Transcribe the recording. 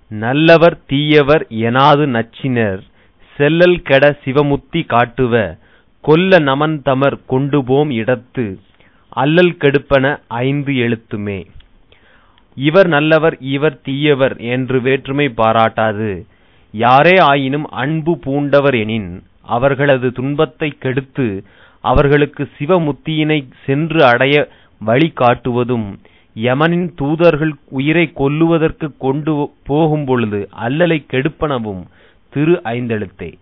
நல்லவர் தீயவர் எனாது நச்சினர் செல்லல் கெட சிவமுத்தி காட்டுவ கொல்ல நமன்தமர் கொண்டுபோம் இடத்து அல்லல் கெடுப்பன ஐந்து எழுத்துமே இவர் நல்லவர் இவர் தீயவர் என்று வேற்றுமை பாராட்டாது யாரே ஆயினும் அன்பு பூண்டவர் எனின் அவர்களது துன்பத்தைக் கெடுத்து அவர்களுக்கு சிவமுத்தியினை சென்று அடைய வழி காட்டுவதும் யமனின் தூதர்கள் உயிரைக் கொல்லுவதற்குக் கொண்டு போகும்பொழுது அல்லலைக் கெடுப்பனவும் திரு ஐந்தெழுத்தே